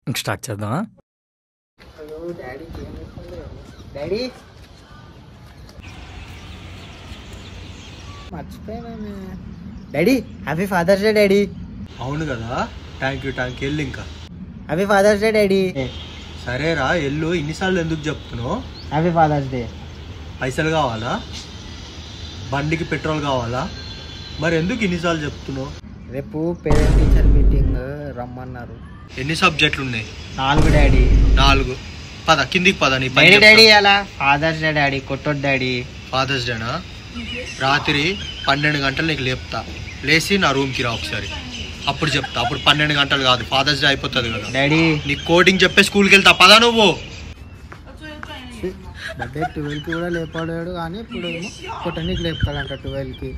ఇంక స్టార్ట్ చేద్దామా hello daddy daddy మర్చిపోయినా daddy happy father's day daddy అవును కదా థ్యాంక్ యూ థ్యాంక్ యూ ఎల్లు ఇంకా హ్యాపీ ఫాదర్స్ డే డాడీ సరేరా ఎల్లు ఇన్నిసార్లు ఎందుకు చెప్తున్నావు హ్యాపీ ఫాదర్స్ డే పైసలు కావాలా బండికి పెట్రోల్ కావాలా మరి ఎందుకు ఇన్నిసార్లు చెప్తున్నావు రేపు పేరెంట్ టీచర్ మీటింగ్ రమ్మన్నారు ఎన్ని సబ్జెక్టులు ఉన్నాయి నాలుగు డాడీ నాలుగు పద కిందికి పద నీ డాడీ డాడీ అలా ఫాదర్స్ డే డాడీ కొట్టొద్దు డాడీ ఫాదర్స్ డేనా రాత్రి పన్నెండు గంటలు నీకు లేపుతా లేచి నా రూమ్కి రా ఒకసారి అప్పుడు చెప్తా అప్పుడు పన్నెండు గంటలు కాదు ఫాదర్స్ డే అయిపోతుంది కదా డాడీ నీ కోడింగ్ చెప్పే స్కూల్కి వెళ్తా పదా నువ్వు బర్త్డే ట్వెల్వ్కి కూడా లేపాడాడు కానీ ఇప్పుడు ఏమో కొట్టనికి లేపుతాడంట ట్వెల్వ్కి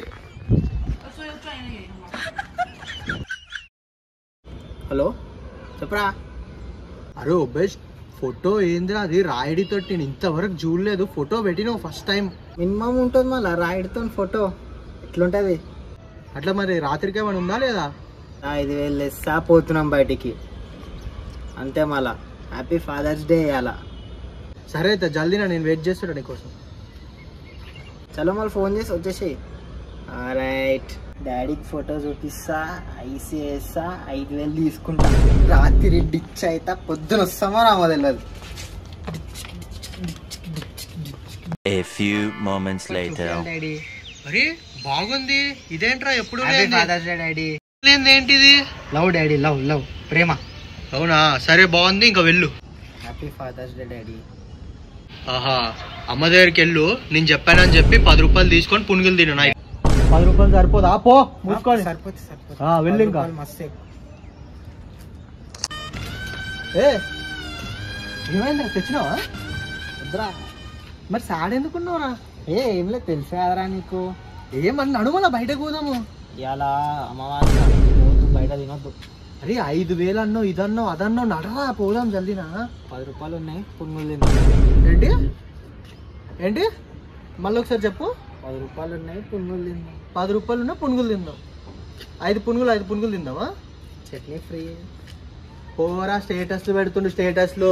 హలో చెప్పరా అరే బెస్ట్ ఫోటో ఏందిరా అది రాయడితో నేను ఇంతవరకు చూడలేదు ఫోటో పెట్టినావు ఫస్ట్ టైం మినిమం ఉంటుంది మళ్ళీ రాయిడ్తో ఫోటో ఎట్లుంటుంది అట్లా మరి రాత్రికి ఏమైనా ఉందా లేదా ఐదు వేలు లెస్సా పోతున్నాం బయటికి అంతే మళ్ళా హ్యాపీ ఫాదర్స్ డే అలా సరే అయితే జల్దీ నేను వెయిట్ చేస్తాను నీకోసం చలో మళ్ళీ ఫోన్ చేసి వచ్చేసి రైట్ డాడీకి ఫోటో చూపిస్తా ఐసీ వేస్తా ఐదు వేలు తీసుకుంటా రాత్రి డిచ్ అయితే పొద్దున వస్తామో రామో తెలియదు A few moments later. Daddy అరే బాగుంది ఇదేంట్రా ఎప్పుడు హ్యాపీ ఫాదర్స్ డే డాడీ ఏంటిది లవ్ డాడీ లవ్ లవ్ ప్రేమ అవునా సరే బాగుంది ఇంకా వెళ్ళు హ్యాపీ ఫాదర్స్ డే డాడీ ఆహా అమ్మ దగ్గరికి వెళ్ళు నేను చెప్పానని చెప్పి పది రూపాయలు తీసుకొని పునుగులు తిను నాయ్ పది రూపాయలు సరిపోదా పో మూసుకొని సరిపోతుంది సరిపోతుంది ఆ, వెళ్ళు ఇంకా. పది రూపాయలు మస్తు ఎక్కువ. ఏ ఏమైందిరా తెచ్చినావా వద్దురా మరి సాడ్ ఎందుకున్నావురా ఏ ఏం లేదు తెలుసా కదరా నీకు ఏమన్నా నడుమలా బయటకు పోదాము ఇవాళ అమ్మవారి పోతు బయట తినొద్దు అరే ఐదు వేలు అన్నో ఇదన్నో అదన్నో నడరా పోదాం జల్దీనా పది రూపాయలు ఉన్నాయి పునుగులు తిన్నా ఏంటి ఏంటి మళ్ళీ ఒకసారి చెప్పు పది రూపాయలు ఉన్నాయి పునుగులు తిన్నా పది రూపాయలు ఉన్న పునుగులు తిందాం ఐదు పునుగులు ఐదు పునుగులు తిందామా చట్నీ ఫ్రీ పోరా స్టేటస్లు పెడుతుండు స్టేటస్లు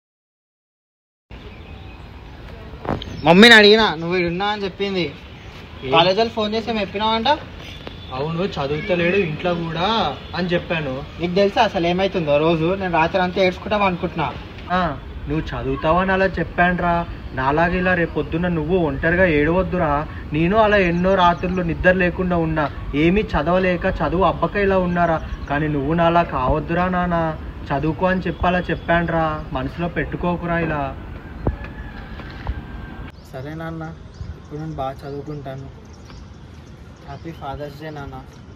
మమ్మీని అడిగినా నువ్వు ఇక్కడ ఉన్నా అని చెప్పింది కాలేజీలో ఫోన్ చేసి ఏం చెప్పినావంట అవును చదువుతలేడు ఇంట్లో కూడా అని చెప్పాను నీకు తెలుసా అసలు ఏమైతుందో రోజు నేను రాత్రి అంతా ఏడ్చుకుంటాం అనుకుంటున్నా ఆ, నువ్వు చదువుతావని అలా చెప్పానురా నాలాగే ఇలా రేపు పొద్దున్న నువ్వు ఒంటరిగా ఏడవద్దురా నేను అలా ఎన్నో రాత్రులు నిద్ర లేకుండా ఉన్నా ఏమీ చదవలేక చదువు అబ్బక ఇలా ఉన్నారా కానీ నువ్వు నాలా కావద్దురా నాన్న చదువుకో అని చెప్పాలా చెప్పానురా మనసులో పెట్టుకోకురా ఇలా సరే నాన్న ఇప్పుడు నేను బాగా చదువుకుంటాను హ్యాపీ ఫాదర్స్ డే నాన్న